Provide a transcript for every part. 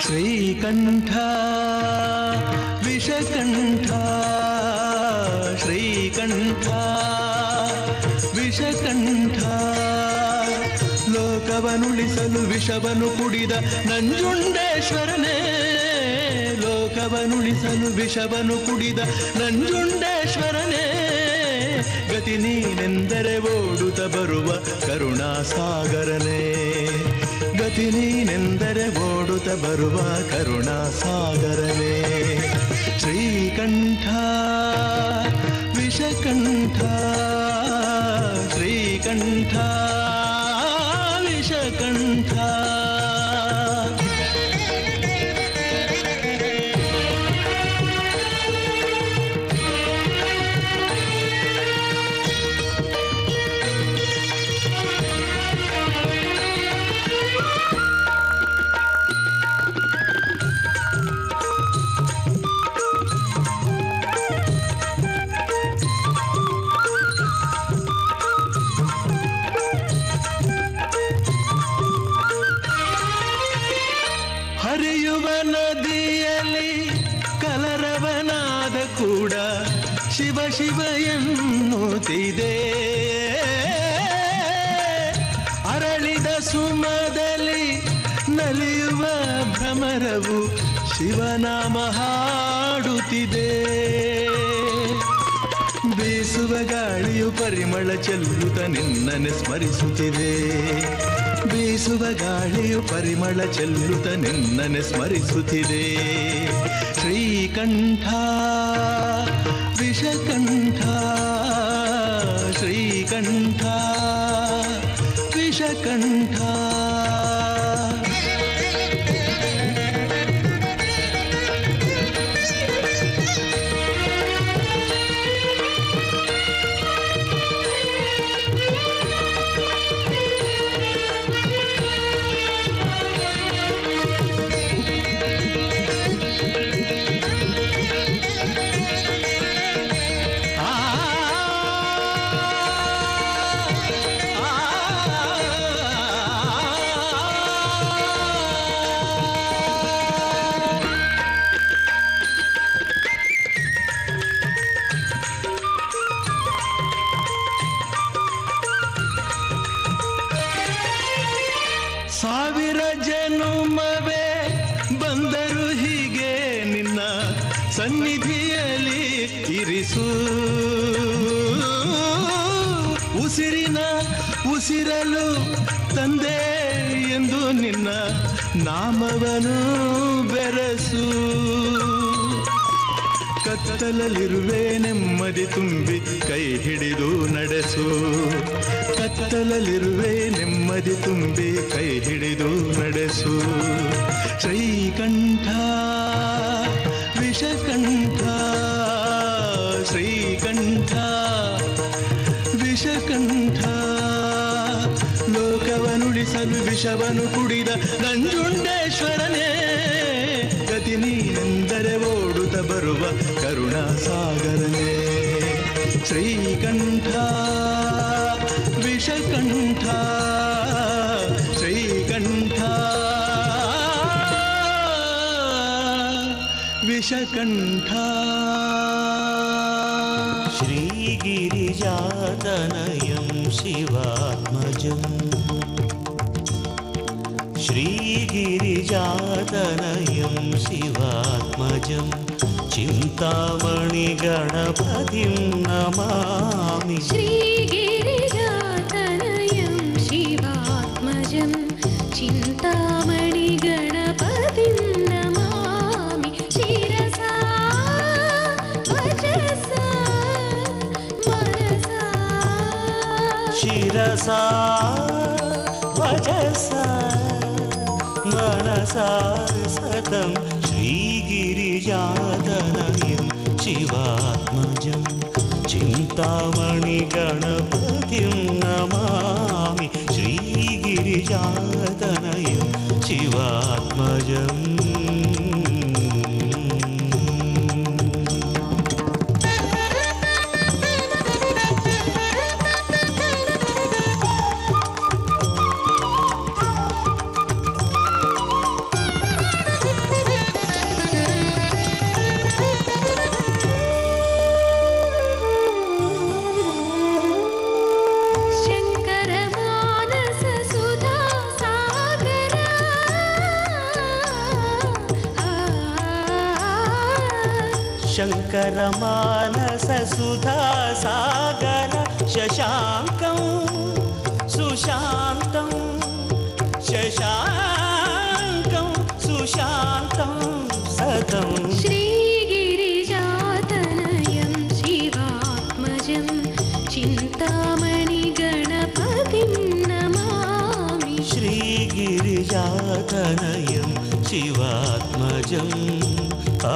ಶ್ರೀಕಂಠ ವಿಷಕಂಠ ಶ್ರೀಕಂಠ ವಿಷಕಂಠ ಲೋಕವನುಳಿಸಲು ವಿಷವನ್ನು ಕುಡಿದ ನಂಜುಂಡೇಶ್ವರನೇ ಲೋಕವನುಳಿಸಲು ವಿಷವನ್ನು ಕುಡಿದ ನಂಜುಂಡೇಶ್ವರನೇ ಗತಿ ನೀನೆಂದರೆ ಓಡುತ್ತ ಬರುವ ಕರುಣಾಸಾಗರನೇ ಗತಿ ನೀನೆಂದರೆ ಓಡುತ್ತ ಬರುವ ಕರುಣಾಸಾಗರನೇ ಶ್ರೀಕಂಠ ವಿಷಕಂಠ ಶ್ರೀಕಂಠ ವಿಷಕಂಠ ಹರಿಯುವ ನದಿಯಲ್ಲಿ ಕಲರವನಾದ ಕೂಡ ಶಿವ ಶಿವ ಎನ್ನುತ್ತಿದೆ ಅರಳಿದ ಸುಮದಲ್ಲಿ ನಲಿಯುವ ಭ್ರಮರವು ಶಿವನಾಮ ಹಾಡುತ್ತಿದೆ ಬೀಸುವ ಗಾಳಿಯು ಪರಿಮಳ ಚೆಲ್ಲುತ್ತ ನಿನ್ನನೆ ಸ್ಮರಿಸುತ್ತಿದೆ ಬೀಸುವ ಗಾಳಿಯು ಪರಿಮಳ ಚೆಲ್ಲುತ್ತ ನಿನ್ನನೆ ಸ್ಮರಿಸುತ್ತಿದೆ ಶ್ರೀಕಂಠ ವಿಷಕಂಠ ಶ್ರೀಕಂಠ ವಿಷಕಂಠ ಸಾವಿರ ಜನುಮವೇ ಬಂದರು ಹೀಗೆ ನಿನ್ನ ಸನ್ನಿಧಿಯಲ್ಲಿ ಇರಿಸು ಉಸಿರಿನ ಉಸಿರಲು ತಂದೆ ಎಂದು ನಿನ್ನ ನಾಮವನು ಬೆರಸು ಕತ್ತಲಲ್ಲಿರುವೆ ನೆಮ್ಮದಿ ತುಂಬಿ ಕೈ ಹಿಡಿದು ನಡೆಸು ಕತ್ತಲಲ್ಲಿರುವೆ ನೆಮ್ಮದಿ ತುಂಬಿ ಕೈ ಹಿಡಿದು ನಡೆಸು ಶ್ರೀಕಂಠ ವಿಷಕಂಠ ಶ್ರೀಕಂಠ ವಿಷಕಂಠ ಲೋಕವನುಳಿಸಲು ವಿಷವನ್ನು ಕುಡಿದ ನಂಜುಂಡೇಶ್ವರನೇ ಗತಿ ನೀನೆಂದರೆ ಓಡುತ್ತ ಬರುವ ಕರುಣಾಸಾಗರನೇ ಶ್ರೀಕಂಠ ವಿಷಕಂಠ ಶ್ರೀಕಂಠ ವಿಷಕಂಠ श्रीगिरिजातनयं शिवात्मजम् श्रीगिरिजातनयं शिवात्मजं चिन्तामणिगणपतिं नमामि श्रीगिरिजातनयं शिवात्मजं चिन्तामणिगणपतिं नमामि शिरसा वचसा मनसा शिरसा वचसा मनसा सतं श्रीगिरिजातनयं शिवात्मजं चिन्तामणिगणपतिं नमामि श्रीगिरिजातनयं शिवात्मजम् ಶಂಕರ ಮಾನಸ ಸುಧಾ ಸಾಗರ ಶಶಾಂಕಂ ಸುಶಾಂತಂ ಶಶಾಂಕಂ ಸುಶಾಂತಂ ಸತಂ श्रीगिरिजातनयं शिवात्मजं चिन्तामणिगणपतिं नमामि श्रीगिरिजातनयं शिवात्मजम् आ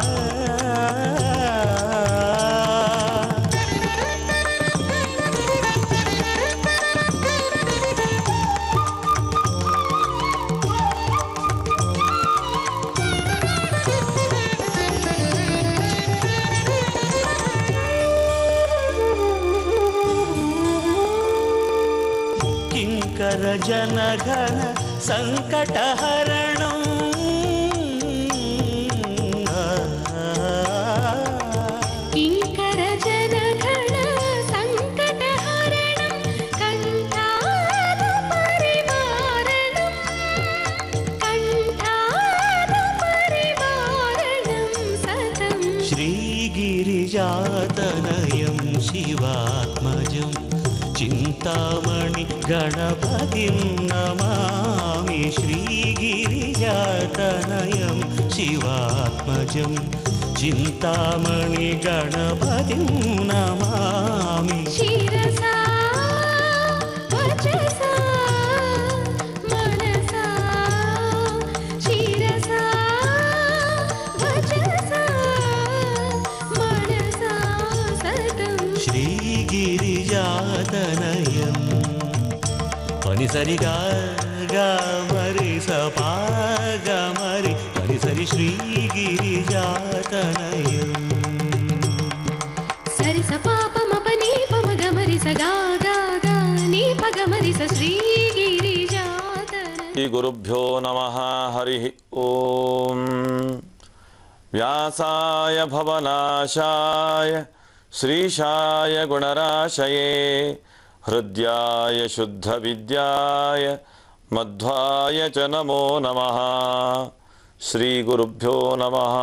किङ्कर जनघन सङ्कटहरणम् किङ्करजनघन सङ्कटहरणं कण्ठानुपरिवारणं कण्ठानुपरिवारणं सतम् श्रीगिरिजातनयं शिवात्मजं चिन्तामणि गणपतिं नमामि श्रीगिरिजातनयं शिवात्मजं चिन्तामणि गणपतिं नमामि शिरसा वचसा मनसा शिरसा वचसा मनसा सतम् श्रीगिरिजातनयं पनिसरि गा गा मरि स पा ग मरि पनिसरि श्रीगिरिजातनयम् సరి స పాప మప నీ పమ గమరి స గా గా గా నీ ప గమరి స శ్రీ గిరిజాతన ಶ್ರೀ ಗುರುಭ್ಯೋ ನಮಃ ಹರಿ ಓಂ ವ್ಯಾಸಾಯ ಭವನಾಶಾಯ ಶ್ರೀಶಾಯ ಗುಣರಾಶಯೇ ಹೃದಯಾಯ ಶುದ್ಧ ವಿದ್ಯಾಯ ಮಧ್ವಾಯ ಚ ನಮೋ ನಮಃ ಶ್ರೀ ಗುರುಭ್ಯೋ ನಮಃ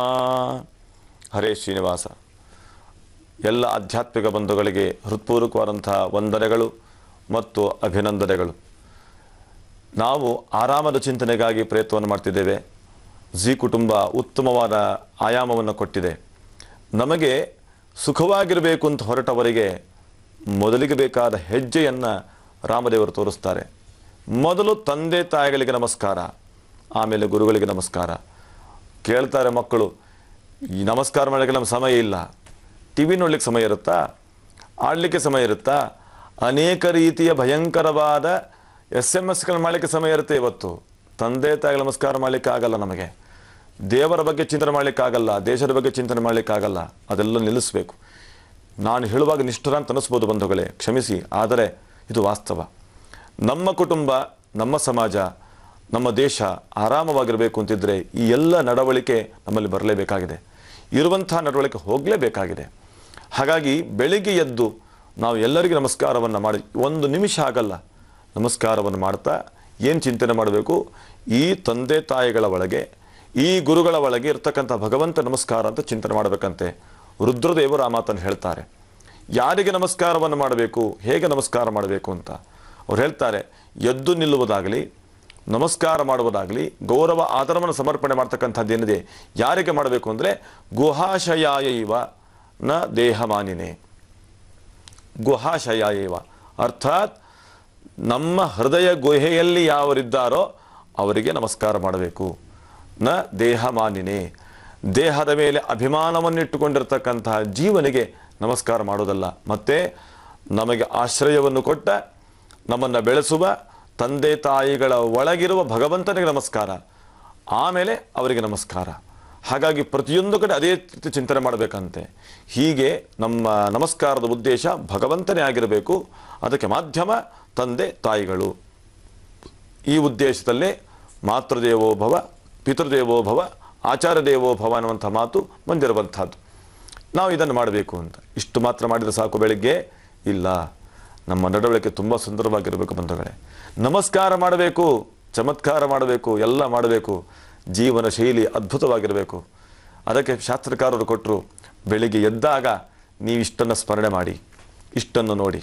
ಹರೇ ಶ್ರೀನಿವಾಸ ಎಲ್ಲ ಆಧ್ಯಾತ್ಮಿಕ ಬಂಧುಗಳಿಗೆ ಹೃತ್ಪೂರ್ವಕವಾದಂತಹ ವಂದನೆಗಳು ಮತ್ತು ಅಭಿನಂದನೆಗಳು ನಾವು ಆರಾಮದ ಚಿಂತನೆಗಾಗಿ ಪ್ರಯತ್ನವನ್ನು ಮಾಡ್ತಿದ್ದೇವೆ ಜಿ ಕುಟುಂಬ ಉತ್ತಮವಾದ ಆಯಾಮವನ್ನು ಕೊಟ್ಟಿದೆ ನಮಗೆ ಸುಖವಾಗಿರಬೇಕು ಅಂತ ಹೊರಟವರಿಗೆ ಮೊದಲಿಗೆ ಬೇಕಾದ ಹೆಜ್ಜೆಯನ್ನು ರಾಮದೇವರು ತೋರಿಸ್ತಾರೆ ಮೊದಲು ತಂದೆ ತಾಯಿಗಳಿಗೆ ನಮಸ್ಕಾರ ಆಮೇಲೆ ಗುರುಗಳಿಗೆ ನಮಸ್ಕಾರ ಕೇಳ್ತಾರೆ ಮಕ್ಕಳು ಈ ನಮಸ್ಕಾರ ಮಾಡೋಕ್ಕೆ ನಮ್ಗೆ ಸಮಯ ಇಲ್ಲ ಟಿ ವಿ ನೋಡ್ಲಿಕ್ಕೆ ಸಮಯ ಇರುತ್ತಾ ಆಡಲಿಕ್ಕೆ ಸಮಯ ಇರುತ್ತಾ ಅನೇಕ ರೀತಿಯ ಭಯಂಕರವಾದ ಎಸ್ ಎಮ್ ಎಸ್ಗಳು ಮಾಡಲಿಕ್ಕೆ ಸಮಯ ಇರುತ್ತೆ ಇವತ್ತು ತಂದೆ ತಾಯಿಗೆ ನಮಸ್ಕಾರ ಮಾಡಲಿಕ್ಕೆ ಆಗಲ್ಲ ನಮಗೆ ದೇವರ ಬಗ್ಗೆ ಚಿಂತನೆ ಮಾಡಲಿಕ್ಕೆ ಆಗಲ್ಲ ದೇಶದ ಬಗ್ಗೆ ಚಿಂತನೆ ಮಾಡಲಿಕ್ಕೆ ಆಗಲ್ಲ ಅದೆಲ್ಲ ನಿಲ್ಲಿಸಬೇಕು ನಾನು ಹೇಳುವಾಗ ನಿಷ್ಠುರ ಅಂತ ಅನಿಸ್ಬೋದು ಬಂಧುಗಳೇ ಕ್ಷಮಿಸಿ ಆದರೆ ಇದು ವಾಸ್ತವ ನಮ್ಮ ಕುಟುಂಬ ನಮ್ಮ ಸಮಾಜ ನಮ್ಮ ದೇಶ ಆರಾಮವಾಗಿರಬೇಕು ಅಂತಿದ್ರೆ ಈ ಎಲ್ಲ ನಡವಳಿಕೆ ನಮ್ಮಲ್ಲಿ ಬರಲೇಬೇಕಾಗಿದೆ ಇರುವಂಥ ನಡವಳಿಕೆ ಹೋಗಲೇಬೇಕಾಗಿದೆ ಹಾಗಾಗಿ ಬೆಳಿಗ್ಗೆ ಎದ್ದು ನಾವು ಎಲ್ಲರಿಗೂ ನಮಸ್ಕಾರವನ್ನು ಮಾಡಿ ಒಂದು ನಿಮಿಷ ಆಗಲ್ಲ ನಮಸ್ಕಾರವನ್ನು ಮಾಡ್ತಾ ಏನು ಚಿಂತನೆ ಮಾಡಬೇಕು ಈ ತಂದೆ ತಾಯಿಗಳ ಒಳಗೆ ಈ ಗುರುಗಳ ಒಳಗೆ ಇರ್ತಕ್ಕಂಥ ಭಗವಂತ ನಮಸ್ಕಾರ ಅಂತ ಚಿಂತನೆ ಮಾಡಬೇಕಂತೆ ರುದ್ರದೇವರು ಆ ಮಾತನ್ನು ಹೇಳ್ತಾರೆ ಯಾರಿಗೆ ನಮಸ್ಕಾರವನ್ನು ಮಾಡಬೇಕು ಹೇಗೆ ನಮಸ್ಕಾರ ಮಾಡಬೇಕು ಅಂತ ಅವ್ರು ಹೇಳ್ತಾರೆ ಎದ್ದು ನಿಲ್ಲುವುದಾಗಲಿ ನಮಸ್ಕಾರ ಮಾಡುವುದಾಗಲಿ ಗೌರವ ಆದರವನ್ನು ಸಮರ್ಪಣೆ ಮಾಡ್ತಕ್ಕಂಥದ್ದು ಏನಿದೆ ಯಾರಿಗೆ ಮಾಡಬೇಕು ಅಂದರೆ ಗುಹಾಶಯಾಯ ಇವ ನ ದೇಹಮಾನಿನೇ ಗುಹಾಶಯ ಏವ ಅರ್ಥಾತ್ ನಮ್ಮ ಹೃದಯ ಗುಹೆಯಲ್ಲಿ ಯಾವರಿದ್ದಾರೋ ಅವರಿಗೆ ನಮಸ್ಕಾರ ಮಾಡಬೇಕು ನ ದೇಹಮಾನಿನೇ ದೇಹದ ಮೇಲೆ ಅಭಿಮಾನವನ್ನಿಟ್ಟುಕೊಂಡಿರ್ತಕ್ಕಂತಹ ಜೀವನಿಗೆ ನಮಸ್ಕಾರ ಮಾಡೋದಲ್ಲ ಮತ್ತೆ ನಮಗೆ ಆಶ್ರಯವನ್ನು ಕೊಟ್ಟ ನಮ್ಮನ್ನು ಬೆಳೆಸುವ ತಂದೆ ತಾಯಿಗಳ ಒಳಗಿರುವ ಭಗವಂತನಿಗೆ ನಮಸ್ಕಾರ ಆಮೇಲೆ ಅವರಿಗೆ ನಮಸ್ಕಾರ ಹಾಗಾಗಿ ಪ್ರತಿಯೊಂದು ಕಡೆ ಅದೇ ರೀತಿ ಚಿಂತನೆ ಮಾಡಬೇಕಂತೆ ಹೀಗೆ ನಮ್ಮ ನಮಸ್ಕಾರದ ಉದ್ದೇಶ ಭಗವಂತನೇ ಆಗಿರಬೇಕು ಅದಕ್ಕೆ ಮಾಧ್ಯಮ ತಂದೆ ತಾಯಿಗಳು ಈ ಉದ್ದೇಶದಲ್ಲೇ ಮಾತೃದೇವೋಭವ ಪಿತೃದೇವೋಭವ ಆಚಾರ್ಯ ದೇವೋಭವ ಅನ್ನುವಂಥ ಮಾತು ಬಂದಿರುವಂಥದ್ದು ನಾವು ಇದನ್ನು ಮಾಡಬೇಕು ಅಂತ ಇಷ್ಟು ಮಾತ್ರ ಮಾಡಿದರೆ ಸಾಕು ಬೆಳಿಗ್ಗೆ ಇಲ್ಲ ನಮ್ಮ ನಡವಳಿಕೆ ತುಂಬ ಸುಂದರವಾಗಿರಬೇಕು ಬಂಧುಗಳೇ ನಮಸ್ಕಾರ ಮಾಡಬೇಕು ಚಮತ್ಕಾರ ಮಾಡಬೇಕು ಎಲ್ಲ ಮಾಡಬೇಕು ಜೀವನ ಶೈಲಿ ಅದ್ಭುತವಾಗಿರಬೇಕು ಅದಕ್ಕೆ ಶಾಸ್ತ್ರಕಾರರು ಕೊಟ್ಟರು ಬೆಳಿಗ್ಗೆ ಎದ್ದಾಗ ನೀವು ಇಷ್ಟನ್ನು ಸ್ಮರಣೆ ಮಾಡಿ ಇಷ್ಟನ್ನು ನೋಡಿ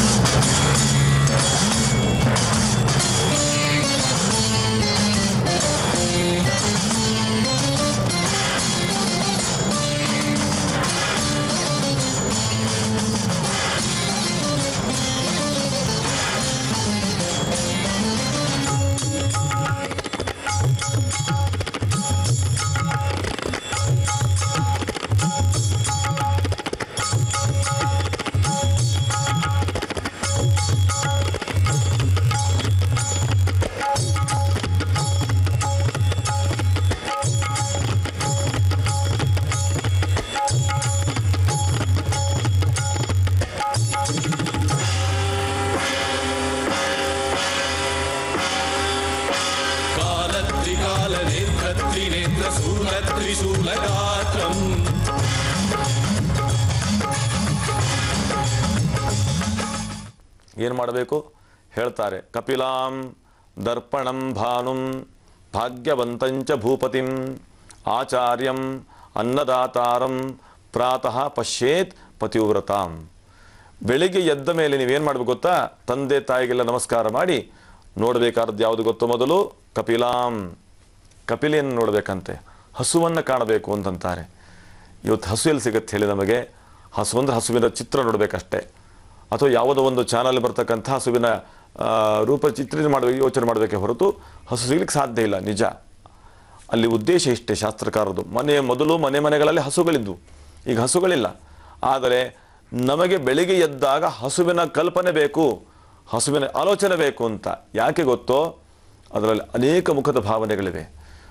ಏನು ಮಾಡಬೇಕು ಹೇಳ್ತಾರೆ ಕಪಿಲಾಂ ದರ್ಪಣಂ ಭಾನುಂ ಭಾಗ್ಯವಂತಂಚ ಭೂಪತಿಂ ಆಚಾರ್ಯಂ ಅನ್ನದಾತಾರಂ ಪ್ರಾತಃ ಪಶ್ಯೇತ್ ಪತಿವ್ರತಾಂ ಬೆಳಿಗ್ಗೆ ಎದ್ದ ಮೇಲೆ ನೀವೇನು ಮಾಡಬೇಕು ಗೊತ್ತಾ ತಂದೆ ತಾಯಿಗೆಲ್ಲ ನಮಸ್ಕಾರ ಮಾಡಿ ನೋಡಬೇಕಾದದ್ದು ಯಾವುದು ಗೊತ್ತೋ ಮೊದಲು ಕಪಿಲಾಂ ಕಪಿಲೆಯನ್ನು ನೋಡಬೇಕಂತೆ ಹಸುವನ್ನು ಕಾಣಬೇಕು ಅಂತಂತಾರೆ ಇವತ್ತು ಹಸು ಎಲ್ಲಿ ಸಿಗುತ್ತೆ ಹೇಳಿ ನಮಗೆ ಹಸು ಅಂದರೆ ಹಸುವಿನ ಚಿತ್ರ ನೋಡಬೇಕಷ್ಟೇ ಅಥವಾ ಯಾವುದೋ ಒಂದು ಚಾನಲ್ ಬರ್ತಕ್ಕಂಥ ಹಸುವಿನ ಆ, ರೂಪ ಚಿತ್ರಣ ಮಾಡಬೇಕು ಯೋಚನೆ ಮಾಡಬೇಕೆ ಹೊರತು ಹಸು ಸಿಗ್ಲಿಕ್ಕೆ ಸಾಧ್ಯ ಇಲ್ಲ ನಿಜ ಅಲ್ಲಿ ಉದ್ದೇಶ ಇಷ್ಟೇ ಶಾಸ್ತ್ರಕಾರದು ಮನೆ ಮೊದಲು ಮನೆ ಮನೆಗಳಲ್ಲಿ ಹಸುಗಳಿದ್ವು ಈಗ ಹಸುಗಳಿಲ್ಲ ಆದರೆ ನಮಗೆ ಬೆಳಿಗ್ಗೆ ಎದ್ದಾಗ ಹಸುವಿನ ಕಲ್ಪನೆ ಬೇಕು ಹಸುವಿನ ಆಲೋಚನೆ ಬೇಕು ಅಂತ ಯಾಕೆ ಗೊತ್ತೋ ಅದರಲ್ಲಿ ಅನೇಕ ಮುಖದ ಭಾವನೆಗಳಿವೆ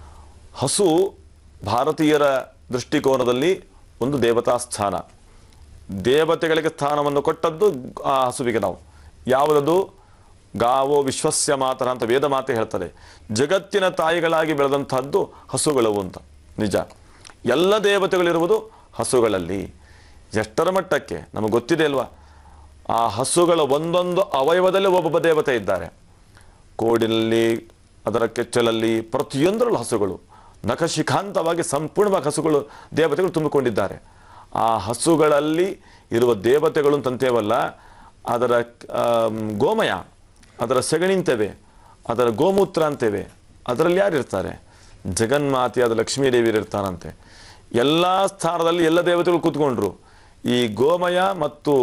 ಹಸು ಭಾರತೀಯರ ದೃಷ್ಟಿಕೋನದಲ್ಲಿ ಒಂದು ದೇವತಾ ಸ್ಥಾನ ದೇವತೆಗಳಿಗೆ ಸ್ಥಾನವನ್ನು ಕೊಟ್ಟದ್ದು ಆ ಹಸುವಿಗೆ ನಾವು ಯಾವುದದು ಗಾವೋ ವಿಶ್ವಸ್ಯ ಮಾತರ ಅಂತ ವೇದ ಮಾತೆ ಹೇಳ್ತಾರೆ ಜಗತ್ತಿನ ತಾಯಿಗಳಾಗಿ ಬೆಳೆದಂತಹದ್ದು ಹಸುಗಳವು ಅಂತ ನಿಜ ಎಲ್ಲ ದೇವತೆಗಳಿರುವುದು ಹಸುಗಳಲ್ಲಿ ಎಷ್ಟರ ಮಟ್ಟಕ್ಕೆ ನಮಗೆ ಗೊತ್ತಿದೆ ಅಲ್ವಾ ಆ ಹಸುಗಳ ಒಂದೊಂದು ಅವಯವದಲ್ಲಿ ಒಬ್ಬೊಬ್ಬ ದೇವತೆ ಇದ್ದಾರೆ ಕೋಡಿನಲ್ಲಿ ಅದರ ಕೆಚ್ಚಲಲ್ಲಿ ಪ್ರತಿಯೊಂದರಲ್ಲೂ ಹಸುಗಳು ನಖಶಿಖಾಂತವಾಗಿ ಸಂಪೂರ್ಣವಾಗಿ ಹಸುಗಳು ದೇವತೆಗಳು ತುಂಬಿಕೊಂಡಿದ್ದಾರೆ ಆ ಹಸುಗಳಲ್ಲಿ ಇರುವ ದೇವತೆಗಳು ಅಂತಂತೇವಲ್ಲ ಅದರ ಆಮ್, ಗೋಮಯ ಅದರ ಸೆಗಣಿ ಅಂತೇವೆ ಅದರ ಗೋಮೂತ್ರ ಅಂತೇವೆ ಅದರಲ್ಲಿ ಯಾರು ಇರ್ತಾರೆ ಜಗನ್ಮಾತೆಯಾದ ಲಕ್ಷ್ಮೀದೇವಿಯರು ಇರ್ತಾರಂತೆ ಎಲ್ಲ ಸ್ಥಾನದಲ್ಲಿ ಎಲ್ಲ ದೇವತೆಗಳು ಕೂತ್ಕೊಂಡ್ರು ಈ ಗೋಮಯ ಮತ್ತು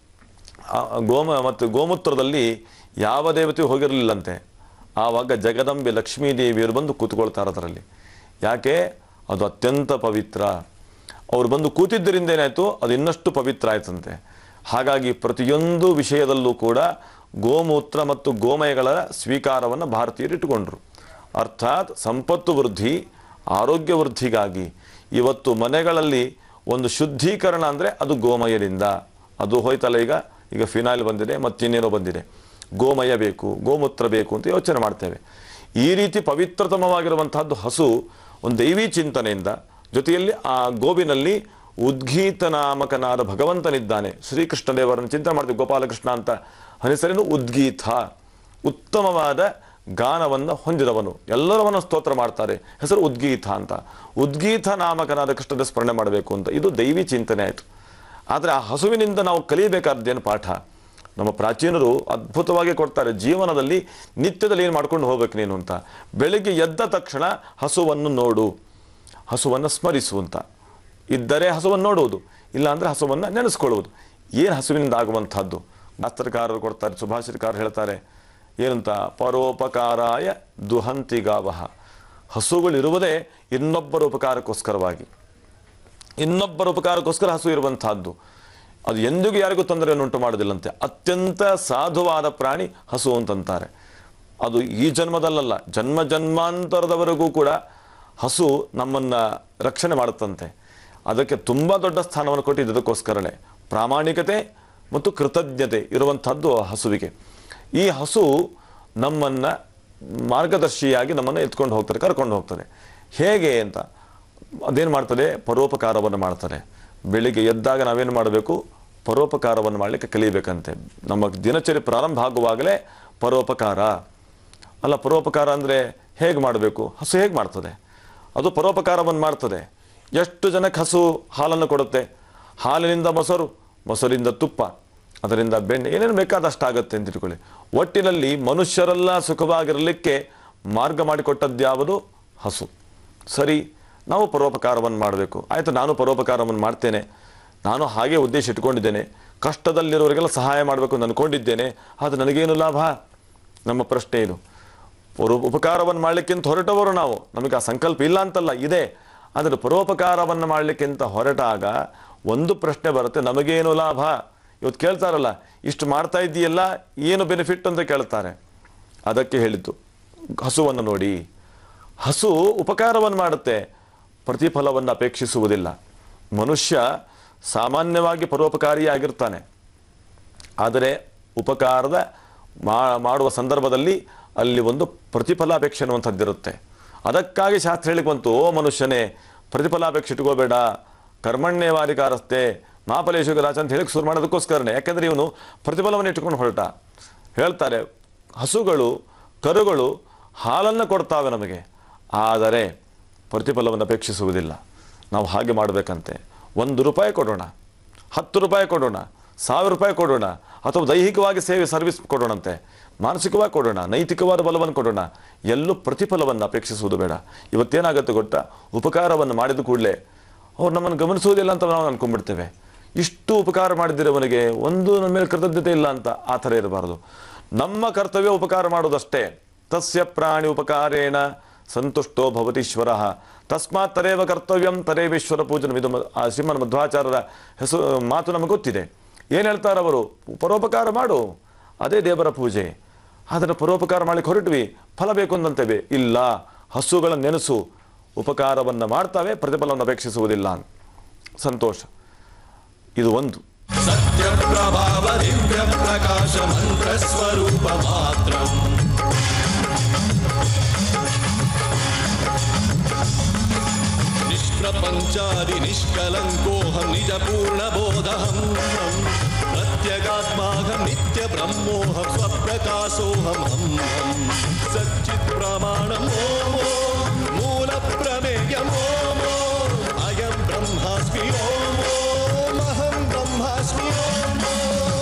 ಆ ಗೋಮ ಮತ್ತು ಗೋಮೂತ್ರದಲ್ಲಿ ಯಾವ ದೇವತೆಯೂ ಹೋಗಿರಲಿಲ್ಲಂತೆ ಆವಾಗ ಜಗದಂಬೆ ಲಕ್ಷ್ಮೀದೇವಿಯರು ಬಂದು ಕೂತ್ಕೊಳ್ತಾರೆ ಅದರಲ್ಲಿ ಯಾಕೆ ಅದು ಅತ್ಯಂತ ಪವಿತ್ರ ಅವ್ರು ಬಂದು ಕೂತಿದ್ದರಿಂದ ಏನಾಯಿತು ಅದು ಇನ್ನಷ್ಟು ಪವಿತ್ರ ಆಯ್ತಂತೆ ಹಾಗಾಗಿ ಪ್ರತಿಯೊಂದು ವಿಷಯದಲ್ಲೂ ಕೂಡ ಗೋಮೂತ್ರ ಮತ್ತು ಗೋಮಯಗಳ ಸ್ವೀಕಾರವನ್ನು ಭಾರತೀಯರು ಇಟ್ಟುಕೊಂಡ್ರು ಅರ್ಥಾತ್ ಸಂಪತ್ತು ವೃದ್ಧಿ ಆರೋಗ್ಯ ವೃದ್ಧಿಗಾಗಿ ಇವತ್ತು ಮನೆಗಳಲ್ಲಿ ಒಂದು ಶುದ್ಧೀಕರಣ ಅಂದರೆ ಅದು ಗೋಮಯದಿಂದ ಅದು ಹೋಯ್ತಲ್ಲ ಈಗ ಈಗ ಫಿನಾಯ್ಲ್ ಬಂದಿದೆ ಮತ್ತಿನ್ನೇನೋ ಬಂದಿದೆ ಗೋಮಯ ಬೇಕು ಗೋಮೂತ್ರ ಬೇಕು ಅಂತ ಯೋಚನೆ ಮಾಡ್ತೇವೆ ಈ ರೀತಿ ಪವಿತ್ರತಮವಾಗಿರುವಂತಹದ್ದು ಹಸು ಒಂದು ದೈವಿ ಚಿಂತನೆಯಿಂದ ಜೊತೆಯಲ್ಲಿ ಆ ಗೋವಿನಲ್ಲಿ ಉದ್ಗೀತ ನಾಮಕನಾದ ಭಗವಂತನಿದ್ದಾನೆ ಶ್ರೀಕೃಷ್ಣ ದೇವರನ್ನು ಚಿಂತನೆ ಮಾಡ್ತೀವಿ ಗೋಪಾಲಕೃಷ್ಣ ಅಂತ ಹೆಸರೇನು ಉದ್ಗೀತ ಉತ್ತಮವಾದ ಗಾನವನ್ನು ಹೊಂದಿದವನು ಎಲ್ಲರವನ್ನು ಸ್ತೋತ್ರ ಮಾಡ್ತಾರೆ ಹೆಸರು ಉದ್ಗೀತ ಅಂತ ಉದ್ಗೀತ ನಾಮಕನಾದ ಕೃಷ್ಣನ ಸ್ಮರಣೆ ಮಾಡಬೇಕು ಅಂತ ಇದು ದೈವಿ ಚಿಂತನೆ ಆಯಿತು ಆದರೆ ಆ ಹಸುವಿನಿಂದ ನಾವು ಕಲಿಯಬೇಕಾದ್ದೇನು ಪಾಠ ನಮ್ಮ ಪ್ರಾಚೀನರು ಅದ್ಭುತವಾಗಿ ಕೊಡ್ತಾರೆ ಜೀವನದಲ್ಲಿ ನಿತ್ಯದಲ್ಲಿ ಏನು ಮಾಡ್ಕೊಂಡು ಹೋಗ್ಬೇಕು ನೀನು ಅಂತ ಬೆಳಿಗ್ಗೆ ಎದ್ದ ತಕ್ಷಣ ಹಸುವನ್ನು ನೋಡು ಹಸುವನ್ನು ಸ್ಮರಿಸು ಅಂತ ಇದ್ದರೆ ಹಸುವನ್ನು ನೋಡುವುದು ಇಲ್ಲ ಅಂದರೆ ಹಸುವನ್ನು ನೆನೆಸ್ಕೊಳ್ಳುವುದು ಏನು ಹಸುವಿನಿಂದ ಆಗುವಂಥದ್ದು ಶಾಸ್ತ್ರಕಾರರು ಕೊಡ್ತಾರೆ ಸುಭಾಷಿತಕಾರರು ಹೇಳ್ತಾರೆ ಏನಂತ ಪರೋಪಕಾರಾಯ ದುಹಂತಿ ಗಾವಹ ಹಸುಗಳಿರುವುದೇ ಇನ್ನೊಬ್ಬರ ಉಪಕಾರಕ್ಕೋಸ್ಕರವಾಗಿ ಇನ್ನೊಬ್ಬರ ಉಪಕಾರಕ್ಕೋಸ್ಕರ ಹಸು ಇರುವಂತಹದ್ದು ಅದು ಎಂದಿಗೂ ಯಾರಿಗೂ ತೊಂದರೆಯನ್ನು ಉಂಟು ಮಾಡೋದಿಲ್ಲಂತೆ ಅತ್ಯಂತ ಸಾಧುವಾದ ಪ್ರಾಣಿ ಹಸು ಅಂತಂತಾರೆ ಅದು ಈ ಜನ್ಮದಲ್ಲಲ್ಲ ಜನ್ಮ ಜನ್ಮಾಂತರದವರೆಗೂ ಕೂಡ ಹಸು ನಮ್ಮನ್ನು ರಕ್ಷಣೆ ಮಾಡುತ್ತಂತೆ ಅದಕ್ಕೆ ತುಂಬ ದೊಡ್ಡ ಸ್ಥಾನವನ್ನು ಕೊಟ್ಟಿದ್ದು ಅದಕ್ಕೋಸ್ಕರನೇ ಪ್ರಾಮಾಣಿಕತೆ ಮತ್ತು ಕೃತಜ್ಞತೆ ಇರುವಂಥದ್ದು ಆ ಹಸುವಿಗೆ ಈ ಹಸು ನಮ್ಮನ್ನು ಮಾರ್ಗದರ್ಶಿಯಾಗಿ ನಮ್ಮನ್ನು ಎತ್ಕೊಂಡು ಹೋಗ್ತಾರೆ ಕರ್ಕೊಂಡು ಹೋಗ್ತದೆ ಹೇಗೆ ಅಂತ ಅದೇನು ಮಾಡ್ತದೆ ಪರೋಪಕಾರವನ್ನು ಮಾಡ್ತಾರೆ ಬೆಳಿಗ್ಗೆ ಎದ್ದಾಗ ನಾವೇನು ಮಾಡಬೇಕು ಪರೋಪಕಾರವನ್ನು ಮಾಡಲಿಕ್ಕೆ ಕಲಿಬೇಕಂತೆ ನಮ್ಮ ದಿನಚರಿ ಪ್ರಾರಂಭ ಆಗುವಾಗಲೇ ಪರೋಪಕಾರ ಅಲ್ಲ ಪರೋಪಕಾರ ಅಂದರೆ ಹೇಗೆ ಮಾಡಬೇಕು ಹಸು ಹೇಗೆ ಮಾಡ್ತದೆ ಅದು ಪರೋಪಕಾರವನ್ನು ಮಾಡ್ತದೆ ಎಷ್ಟು ಜನಕ್ಕೆ ಹಸು ಹಾಲನ್ನು ಕೊಡುತ್ತೆ ಹಾಲಿನಿಂದ ಮೊಸರು ಮೊಸರಿಂದ ತುಪ್ಪ ಅದರಿಂದ ಬೆಣ್ಣೆ ಏನೇನು ಬೇಕಾದಷ್ಟಾಗತ್ತೆ ಅಂತ ತಿಳ್ಕೊಳ್ಳಿ ಒಟ್ಟಿನಲ್ಲಿ ಮನುಷ್ಯರೆಲ್ಲ ಸುಖವಾಗಿರಲಿಕ್ಕೆ ಮಾರ್ಗ ಮಾಡಿಕೊಟ್ಟದ್ದು ಯಾವುದು ಹಸು ಸರಿ ನಾವು ಪರೋಪಕಾರವನ್ನು ಮಾಡಬೇಕು ಆಯಿತು ನಾನು ಪರೋಪಕಾರವನ್ನು ಮಾಡ್ತೇನೆ ನಾನು ಹಾಗೆ ಉದ್ದೇಶ ಇಟ್ಕೊಂಡಿದ್ದೇನೆ ಕಷ್ಟದಲ್ಲಿರೋರಿಗೆಲ್ಲ ಸಹಾಯ ಮಾಡಬೇಕು ಅಂತ ಅಂದ್ಕೊಂಡಿದ್ದೇನೆ ಅದು ನನಗೇನು ಲಾಭ ನಮ್ಮ ಪ್ರಶ್ನೆ ಇದು ಪರೋ ಉಪಕಾರವನ್ನು ಮಾಡಲಿಕ್ಕಿಂತ ಹೊರಟವರು ನಾವು ನಮಗೆ ಆ ಸಂಕಲ್ಪ ಇಲ್ಲ ಅಂತಲ್ಲ ಇದೆ ಆದರೆ ಪರೋಪಕಾರವನ್ನು ಮಾಡಲಿಕ್ಕಿಂತ ಹೊರಟಾಗ ಒಂದು ಪ್ರಶ್ನೆ ಬರುತ್ತೆ ನಮಗೇನು ಲಾಭ ಇವತ್ತು ಕೇಳ್ತಾರಲ್ಲ ಇಷ್ಟು ಮಾಡ್ತಾ ಇದ್ದೀಯಲ್ಲ ಏನು ಬೆನಿಫಿಟ್ ಅಂತ ಕೇಳ್ತಾರೆ ಅದಕ್ಕೆ ಹೇಳಿದ್ದು ಹಸುವನ್ನು ನೋಡಿ ಹಸು ಉಪಕಾರವನ್ನು ಮಾಡುತ್ತೆ ಪ್ರತಿಫಲವನ್ನು ಅಪೇಕ್ಷಿಸುವುದಿಲ್ಲ ಮನುಷ್ಯ ಸಾಮಾನ್ಯವಾಗಿ ಪರೋಪಕಾರಿಯಾಗಿರ್ತಾನೆ ಆದರೆ ಉಪಕಾರದ ಮಾ- ಮಾಡುವ ಸಂದರ್ಭದಲ್ಲಿ ಅಲ್ಲಿ ಒಂದು ಪ್ರತಿಫಲಾಪೇಕ್ಷೆ ಅನ್ನುವಂಥದ್ದಿರುತ್ತೆ ಅದಕ್ಕಾಗಿ ಶಾಸ್ತ್ರ ಹೇಳಿಕ್ ಬಂತು ಓ ಮನುಷ್ಯನೇ ಪ್ರತಿಫಲಾಪೇಕ್ಷೆ ಇಟ್ಕೋಬೇಡ ಕರ್ಮಣ್ಯವಾರಿಕಾರಸ್ತೆ ಮಾಫಲೇಶುಗರಾಜ ಅಂತ ಹೇಳಿಕ್ ಶುರು ಮಾಡೋದಕ್ಕೋಸ್ಕರನೇ ಯಾಕೆಂದ್ರೆ ಇವನು ಪ್ರತಿಫಲವನ್ನು ಇಟ್ಕೊಂಡು ಹೊರಟ ಹೇಳ್ತಾರೆ ಹಸುಗಳು ಕರುಗಳು ಹಾಲನ್ನು ಕೊಡ್ತಾವೆ ನಮಗೆ ಆದರೆ ಪ್ರತಿಫಲವನ್ನು ಅಪೇಕ್ಷಿಸುವುದಿಲ್ಲ ನಾವು ಹಾಗೆ ಮಾಡಬೇಕಂತೆ ಒಂದು ರೂಪಾಯಿ ಕೊಡೋಣ ಹತ್ತು ರೂಪಾಯಿ ಕೊಡೋಣ ಸಾವಿರ ರೂಪಾಯಿ ಕೊಡೋಣ ಅಥವಾ ದೈಹಿಕವಾಗಿ ಸೇವೆ ಸರ್ವಿಸ್ ಕೊಡೋಣಂತೆ ಮಾನಸಿಕವಾಗಿ ಕೊಡೋಣ ನೈತಿಕವಾದ ಬಲವನ್ನು ಕೊಡೋಣ ಎಲ್ಲೂ ಪ್ರತಿಫಲವನ್ನು ಅಪೇಕ್ಷಿಸುವುದು ಬೇಡ ಇವತ್ತೇನಾಗುತ್ತೆ ಗೊತ್ತಾ ಉಪಕಾರವನ್ನು ಮಾಡಿದ ಕೂಡಲೇ ಅವ್ರು ನಮ್ಮನ್ನು ಗಮನಿಸುವುದಿಲ್ಲ ಅಂತ ನಾವು ಅನ್ಕೊಂಡ್ಬಿಡ್ತೇವೆ ಇಷ್ಟು ಉಪಕಾರ ಮಾಡಿದಿರವನಿಗೆ ಒಂದು ನಮ್ಮ ಮೇಲೆ ಕೃತಜ್ಞತೆ ಇಲ್ಲ ಅಂತ ಆ ಥರ ಇರಬಾರ್ದು ನಮ್ಮ ಕರ್ತವ್ಯ ಉಪಕಾರ ಮಾಡೋದಷ್ಟೇ ತಸ್ಯ ಪ್ರಾಣಿ ಉಪಕಾರೇಣ ಸಂತುಷ್ಟೋ ಭವತೀಶ್ವರ ತಸ್ಮಾತ್ ತರೇವ ಕರ್ತವ್ಯಂ ತರೇವೇಶ್ವರ ಪೂಜನ ಇದು ಮ- ಆ ಶ್ರೀಮನ್ ಮಧ್ವಾಚಾರ್ಯರ ಹೆಸರು ಮಾತು ನಮಗೆ ಗೊತ್ತಿದೆ ಏನು ಹೇಳ್ತಾರೆ ಅವರು ಪರೋಪಕಾರ ಮಾಡು ಅದೇ ದೇವರ ಪೂಜೆ ಅದನ್ನು ಪರೋಪಕಾರ ಮಾಡಲಿಕ್ಕೆ ಹೊರಟ್ವಿ ಫಲ ಬೇಕು ಅಂದಂತೇವೆ ಇಲ್ಲ ಹಸುಗಳ ನೆನಸು ಉಪಕಾರವನ್ನು ಮಾಡ್ತಾವೆ ಪ್ರತಿಫಲವನ್ನು ಅಪೇಕ್ಷಿಸುವುದಿಲ್ಲ ಸಂತೋಷ ಇದು ಒಂದು ಸತ್ಯಪ್ರಭಾವ ದಿವ್ಯ ಪ್ರಕಾಶ ಮಂತ್ರ ಸ್ವರೂಪ ಮಾತ್ರ ನಿಷ್ಪ್ರಪಂಚಾದಿ ನಿಷ್ಕಲಂಕೋಹಂ ನಿಜ ಪೂರ್ಣಬೋಧಹಂ ಪ್ರತ್ಯಗಾತ್ಮಾಹಂ ನಿತ್ಯ ಬ್ರಹ್ಮೋಹಂ ಸ್ವಪ್ರಕಾಶೋಹಂ ಹಂ ಹಂ ಸಚ್ಚಿತ್ ಪ್ರಮಾಣಂ ಓಮೋ ಮೂಲ ಪ್ರಮೇಯಂ ಓಮೋ ಅಯಂ ಬ್ರಹ್ಮಾಸ್ಮಿ ಓಮೋ ಅಹಂ ಬ್ರಹ್ಮಾಸ್ಮಿ ಓಮೋ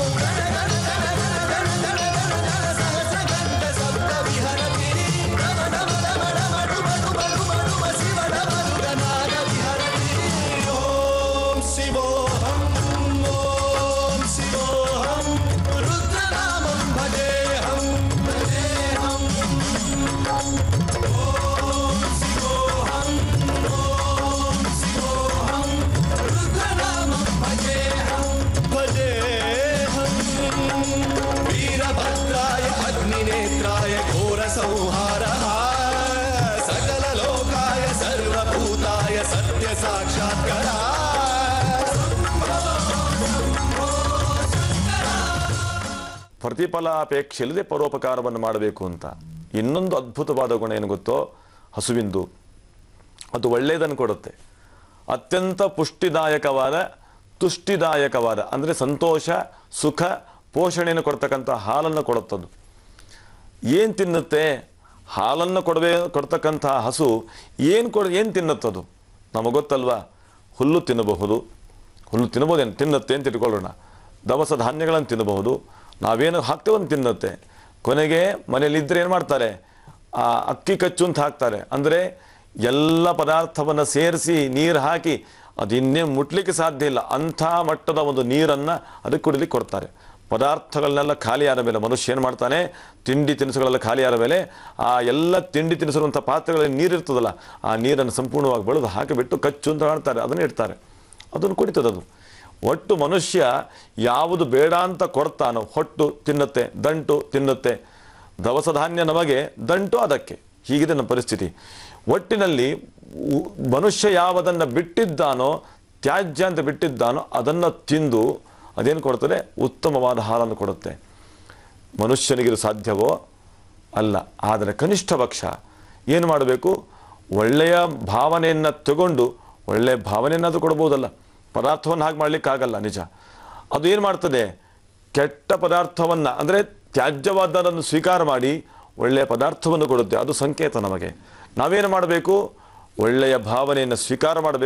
ಓಂ ಶಿವೋಹಂ ಓಂ ಶಿವೋಹಂ ರುದ್ರನಾಮಂ ಭಜೇಹಂ ಭಜೇಹಂ ಓಂ ಶಿವೋಹಂ ಓಂ ಶಿವೋಹಂ ರುದ್ರನಾಮಂ ಭಜೇಹಂ ಭಜೇಹಂ ವೀರಭದ್ರಾಯ ಅಗ್ನಿನೇತ್ರಾಯ ಘೋರ ಸಂಹಾರಃ ಸಕಲ ಲೋಕಾಯ ಸರ್ವಭೂತಾಯ ಸತ್ಯ ಸಾಕ್ಷಾತ್ಕಾರ ಪ್ರತಿಫಲಾಪೇಕ್ಷೆ ಇಲ್ಲದೆ ಪರೋಪಕಾರವನ್ನು ಮಾಡಬೇಕು ಅಂತ ಇನ್ನೊಂದು ಅದ್ಭುತವಾದ ಗುಣ ಏನು ಗೊತ್ತೋ ಹಸುವಿಂದು ಅದು ಒಳ್ಳೆಯದನ್ನು ಕೊಡುತ್ತೆ ಅತ್ಯಂತ ಪುಷ್ಟಿದಾಯಕವಾದ ತುಷ್ಟಿದಾಯಕವಾದ ಅಂದರೆ ಸಂತೋಷ ಸುಖ ಪೋಷಣೆಯನ್ನು ಕೊಡ್ತಕ್ಕಂಥ ಹಾಲನ್ನು ಕೊಡುತ್ತದು ಏನು ತಿನ್ನುತ್ತೆ ಹಾಲನ್ನು ಕೊಡಬೇ ಕೊಡ್ತಕ್ಕಂಥ ಹಸು ಏನು ಕೊಡ ಏನು ತಿನ್ನುತ್ತದು ನಮಗೆ ಗೊತ್ತಲ್ವಾ ಹುಲ್ಲು ತಿನ್ನಬಹುದು ಹುಲ್ಲು ತಿನ್ನಬಹುದೇನು ತಿನ್ನುತ್ತೆ ಅಂತ ಇಟ್ಕೊಳ್ಳೋಣ ದವಸ ಧಾನ್ಯಗಳನ್ನು ತಿನ್ನಬಹುದು ನಾವೇನು ಹಾಕ್ತೇವನ್ನು ತಿನ್ನುತ್ತೆ ಕೊನೆಗೆ ಮನೇಲಿದ್ದರೆ ಏನು ಮಾಡ್ತಾರೆ ಆ ಅಕ್ಕಿ ಕಚ್ಚು ಅಂತ ಹಾಕ್ತಾರೆ ಅಂದರೆ ಎಲ್ಲ ಪದಾರ್ಥವನ್ನು ಸೇರಿಸಿ ನೀರು ಹಾಕಿ ಅದು ಇನ್ನೇ ಮುಟ್ಲಿಕ್ಕೆ ಸಾಧ್ಯ ಇಲ್ಲ ಅಂಥ ಮಟ್ಟದ ಒಂದು ನೀರನ್ನು ಅದಕ್ಕೆ ಕುಡಿಲಿಕ್ಕೆ ಕೊಡ್ತಾರೆ ಪದಾರ್ಥಗಳನ್ನೆಲ್ಲ ಖಾಲಿ ಆದ ಮೇಲೆ ಮನುಷ್ಯ ಏನು ಮಾಡ್ತಾನೆ ತಿಂಡಿ ತಿನಿಸುಗಳೆಲ್ಲ ಖಾಲಿ ಆದ ಮೇಲೆ ಆ ಎಲ್ಲ ತಿಂಡಿ ತಿನಿಸಿರುವಂಥ ಪಾತ್ರೆಗಳಲ್ಲಿ ನೀರಿರ್ತದಲ್ಲ ಆ ನೀರನ್ನು ಸಂಪೂರ್ಣವಾಗಿ ಬೆಳೆದು ಹಾಕಿಬಿಟ್ಟು ಕಚ್ಚು ಅಂತ ಮಾಡ್ತಾರೆ ಅದನ್ನು ಇಡ್ತಾರೆ ಅದನ್ನು ಕುಡಿತದೆ ಅದು ಒಟ್ಟು ಮನುಷ್ಯ ಯಾವುದು ಬೇಡ ಅಂತ ಕೊಡ್ತಾನೋ ಹೊಟ್ಟು ತಿನ್ನುತ್ತೆ ದಂಟು ತಿನ್ನುತ್ತೆ ದವಸ ಧಾನ್ಯ ನಮಗೆ ದಂಟು ಅದಕ್ಕೆ ಹೀಗಿದೆ ನಮ್ಮ ಪರಿಸ್ಥಿತಿ ಒಟ್ಟಿನಲ್ಲಿ ಉ- ಮನುಷ್ಯ ಯಾವುದನ್ನು ಬಿಟ್ಟಿದ್ದಾನೋ ತ್ಯಾಜ್ಯ ಅಂತ ಬಿಟ್ಟಿದ್ದಾನೋ ಅದನ್ನು ತಿಂದು ಅದೇನು ಕೊಡ್ತದೆ ಉತ್ತಮವಾದ ಹಾಲನ್ನು ಕೊಡುತ್ತೆ ಮನುಷ್ಯನಿಗಿದು ಸಾಧ್ಯವೋ ಅಲ್ಲ ಆದರೆ ಕನಿಷ್ಠ ಪಕ್ಷ ಏನು ಮಾಡಬೇಕು ಒಳ್ಳೆಯ ಭಾವನೆಯನ್ನು ತಗೊಂಡು ಒಳ್ಳೆಯ ಭಾವನೆಯನ್ನಾದರೂ ಕೊಡ್ಬೋದಲ್ಲ ಪದಾರ್ಥವನ್ನು ಹಾಗೆ ಮಾಡಲಿಕ್ಕಾಗಲ್ಲ ನಿಜ ಅದು ಏನು ಮಾಡ್ತದೆ ಕೆಟ್ಟ ಪದಾರ್ಥವನ್ನು ಅಂದರೆ ತ್ಯಾಜ್ಯವಾದದನ್ನು ಸ್ವೀಕಾರ ಮಾಡಿ ಒಳ್ಳೆಯ ಪದಾರ್ಥವನ್ನು ಕೊಡುತ್ತೆ ಅದು ಸಂಕೇತ ನಮಗೆ ನಾವೇನು ಮಾಡಬೇಕು ಒಳ್ಳೆಯ ಭಾವನೆಯನ್ನು ಸ್ವೀಕಾರ ಮಾಡಬೇಕು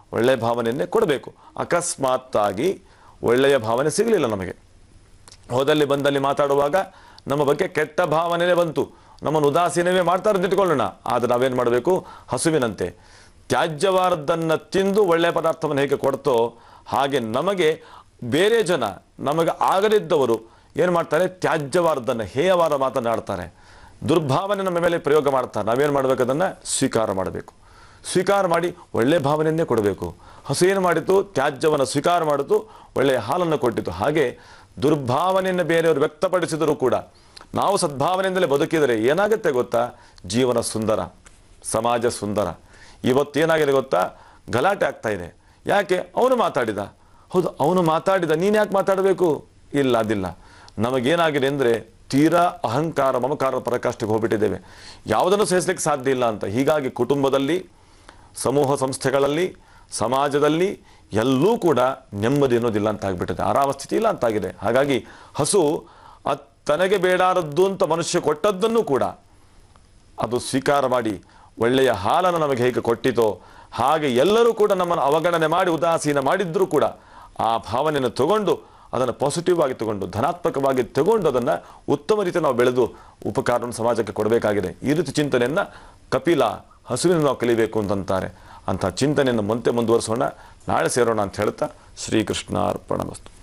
ಒಳ್ಳೆಯ ಭಾವನೆಯನ್ನೇ ಕೊಡಬೇಕು ಅಕಸ್ಮಾತ್ತಾಗಿ ಒಳ್ಳೆಯ ಭಾವನೆ ಸಿಗಲಿಲ್ಲ ನಮಗೆ ಹೋದಲ್ಲಿ ಬಂದಲ್ಲಿ ಮಾತಾಡುವಾಗ ನಮ್ಮ ಬಗ್ಗೆ ಕೆಟ್ಟ ಭಾವನೆನೇ ಬಂತು ನಮ್ಮನ್ನು ಉದಾಸೀನವೇ ಮಾಡ್ತಾರೆ ಅಂತ ಇಟ್ಕೊಳ್ಳೋಣ ಆದರೆ ನಾವೇನು ಮಾಡಬೇಕು ಹಸುವಿನಂತೆ ತ್ಯಾಜ್ಯವಾದದ್ದನ್ನು ತಿಂದು ಒಳ್ಳೆಯ ಪದಾರ್ಥವನ್ನು ಹೇಗೆ ಕೊಡ್ತೋ ಹಾಗೆ ನಮಗೆ ಬೇರೆ ಜನ ನಮಗೆ ಆಗದಿದ್ದವರು ಏನು ಮಾಡ್ತಾರೆ ತ್ಯಾಜ್ಯವಾದದ್ದನ್ನು ಹೇಯವಾದ ಮಾತನಾಡ್ತಾರೆ ದುರ್ಭಾವನೆ ನಮ್ಮ ಮೇಲೆ ಪ್ರಯೋಗ ಮಾಡ್ತಾರೆ ನಾವೇನು ಮಾಡಬೇಕು ಅದನ್ನು ಸ್ವೀಕಾರ ಮಾಡಬೇಕು ಸ್ವೀಕಾರ ಮಾಡಿ ಒಳ್ಳೆಯ ಭಾವನೆಯನ್ನೇ ಕೊಡಬೇಕು ಹಸು ಏನು ಮಾಡಿತು ತ್ಯಾಜ್ಯವನ್ನು ಸ್ವೀಕಾರ ಮಾಡಿತು ಒಳ್ಳೆಯ ಹಾಲನ್ನು ಕೊಟ್ಟಿತು ಹಾಗೆ ದುರ್ಭಾವನೆಯನ್ನು ಬೇರೆಯವರು ವ್ಯಕ್ತಪಡಿಸಿದರೂ ಕೂಡ ನಾವು ಸದ್ಭಾವನೆಯಿಂದಲೇ ಬದುಕಿದರೆ ಏನಾಗುತ್ತೆ ಗೊತ್ತಾ ಜೀವನ ಸುಂದರ ಸಮಾಜ ಸುಂದರ ಇವತ್ತೇನಾಗಿದೆ ಗೊತ್ತಾ ಗಲಾಟೆ ಆಗ್ತಾ ಇದೆ ಯಾಕೆ ಅವನು ಮಾತಾಡಿದ ಹೌದು ಅವನು ಮಾತಾಡಿದ ನೀನು ಯಾಕೆ ಮಾತಾಡಬೇಕು ಇಲ್ಲ ಅದಿಲ್ಲ ನಮಗೇನಾಗಿದೆ ಅಂದರೆ ತೀರಾ ಅಹಂಕಾರ ಮಮಕಾರ ಪರಾಕಾಷ್ಠೆಗೆ ಹೋಗ್ಬಿಟ್ಟಿದ್ದೇವೆ ಯಾವುದನ್ನು ಸಹಿಸಲಿಕ್ಕೆ ಸಾಧ್ಯ ಇಲ್ಲ ಅಂತ ಹೀಗಾಗಿ ಕುಟುಂಬದಲ್ಲಿ ಸಮೂಹ ಸಂಸ್ಥೆಗಳಲ್ಲಿ ಸಮಾಜದಲ್ಲಿ ಎಲ್ಲೂ ಕೂಡ ನೆಮ್ಮದಿ ಅನ್ನೋದಿಲ್ಲ ಅಂತ ಆಗ್ಬಿಟ್ಟಿದೆ ಆರಾಮ ಸ್ಥಿತಿ ಇಲ್ಲ ಅಂತಾಗಿದೆ ಹಾಗಾಗಿ ಹಸು ಅದ್ ತನಗೆ ಬೇಡಾರದ್ದು ಅಂತ ಮನುಷ್ಯ ಕೊಟ್ಟದ್ದನ್ನು ಕೂಡ ಅದು ಸ್ವೀಕಾರ ಮಾಡಿ ಒಳ್ಳೆಯ ಹಾಲನ್ನು ನಮಗೆ ಹೇಗೆ ಕೊಟ್ಟಿತೋ ಹಾಗೆ ಎಲ್ಲರೂ ಕೂಡ ನಮ್ಮನ್ನು ಅವಗಣನೆ ಮಾಡಿ ಉದಾಸೀನ ಮಾಡಿದ್ರೂ ಕೂಡ ಆ ಭಾವನೆಯನ್ನು ತಗೊಂಡು ಅದನ್ನು ಪಾಸಿಟಿವ್ ಆಗಿ ತಗೊಂಡು ಧನಾತ್ಮಕವಾಗಿ ತಗೊಂಡು ಅದನ್ನು ಉತ್ತಮ ರೀತಿ ನಾವು ಬೆಳೆದು ಉಪಕಾರವನ್ನು ಸಮಾಜಕ್ಕೆ ಕೊಡಬೇಕಾಗಿದೆ ಈ ರೀತಿ ಚಿಂತನೆಯನ್ನು ಕಪಿಲ ಹಸುವಿನ ನಾವು ಕಲಿಬೇಕು ಅಂತಂತಾರೆ ಅಂಥ ಚಿಂತನೆಯನ್ನು ಮುಂತೆ ಮುಂದುವರಿಸೋಣ ನಾಳೆ ಸೇರೋಣ ಅಂತ ಹೇಳ್ತಾ ಶ್ರೀಕೃಷ್ಣ ಅರ್ಪಣ ವಸ್ತು